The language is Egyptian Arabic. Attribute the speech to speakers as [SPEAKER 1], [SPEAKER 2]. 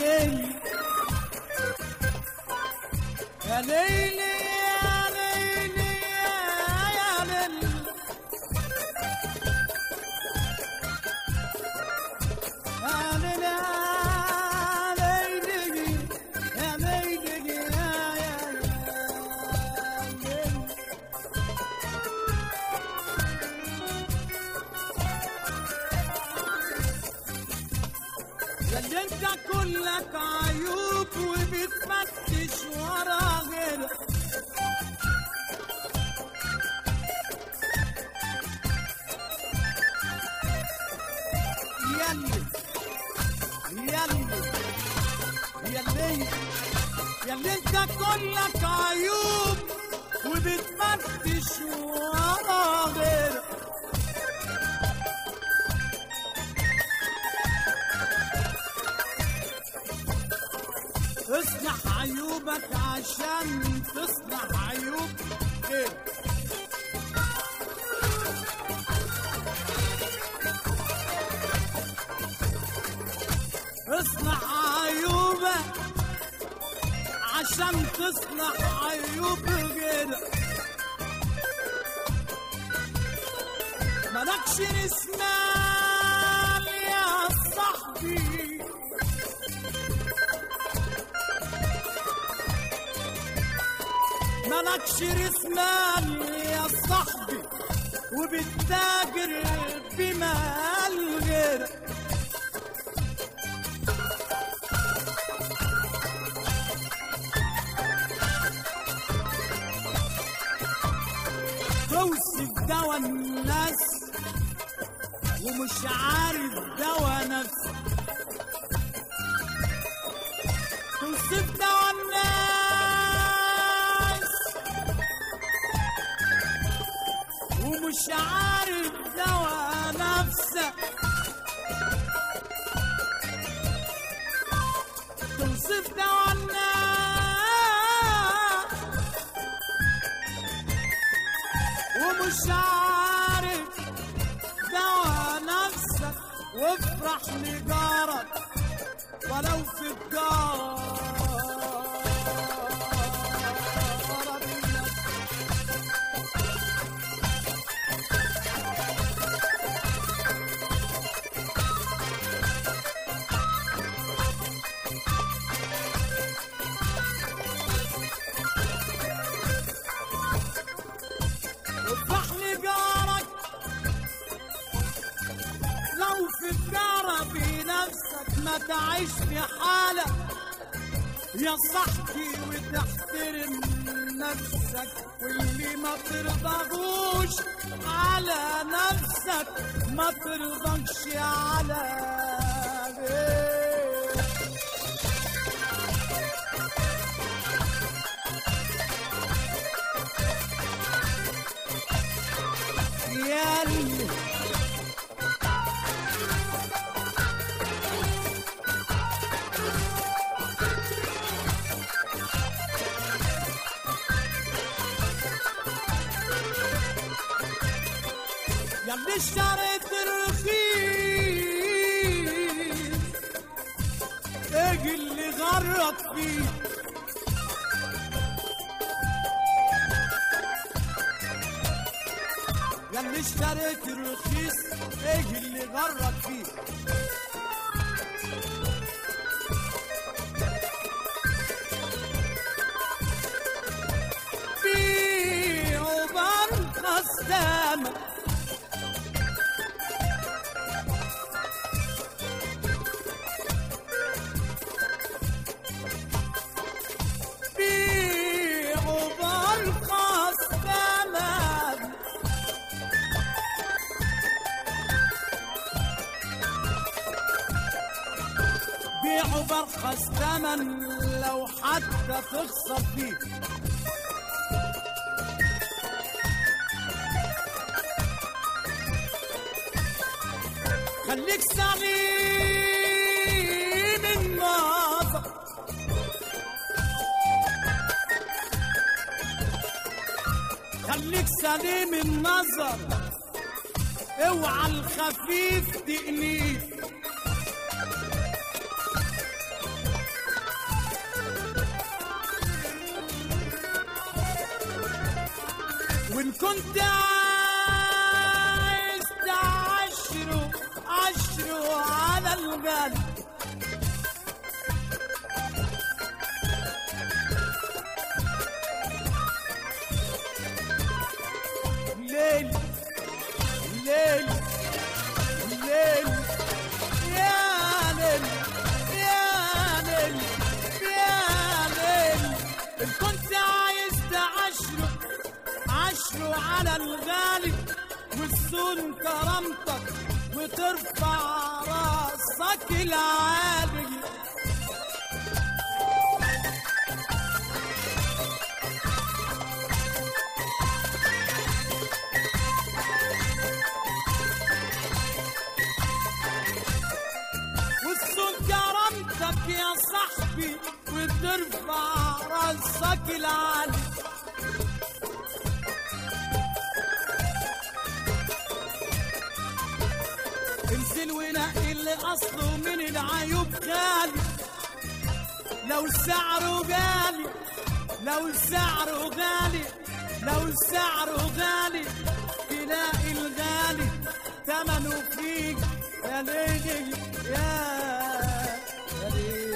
[SPEAKER 1] ليل يا ليل يا ليل يا ليل يا ليل يا ليل يا ليل يا يا ليل يا اللي انت كلك عيوب وبتفتش ورا غيرك يلي يلي يلي يلي انت كلك عيوب وبتفتش ورا غيرك اصلح عيوبك عشان تصلح عيوب غيرك اصلح عيوبك عشان تصلح عيوب غيرك مالكش رسمال يا صاحبي مالكش رسمال يا صاحبي وبتتاجر بمال غيرك توصف دوا الناس ومش عارف دوا نفسك توصف دوا الناس ومش عارف دوا نفسك توصف دوا الناس ومش عارف دوا نفسك وافرح لجارك ولو في الدار افرح لجارك لو في الدار بنفسك ما تعيش في حالك يا صاحبي وتحترم نفسك واللي ما ترضاهوش على نفسك ما ترضاش على غيرك يالي ياللي اشتريت الرخيص ايه اللي غرق فيه ياللي اشتريت الرخيص ايه اللي غرق فيه بيعوا برخص دمك بيعوا برخص دمك بيعوا برخص ثمن لو حتى تخسر فيه خليك سليم النظر خليك سليم النظر اوعى الخفيف تقليه وإن كنت عايز تعشره عشره على الغالي ليل ليل ليل يا ليل يا ليل يا ليل إن كنت عايز تعشره عشره على الغالي والسون كرامتك وترفع راسك العالي والصوت كرامتك يا صاحبي وترفع راسك العالي انزل ونقي اللي اصله من العيوب غالي لو سعره غالي لو سعره غالي لو سعره غالي تلاقي الغالي ثمنه فيك يا ليلي يا يا ليلي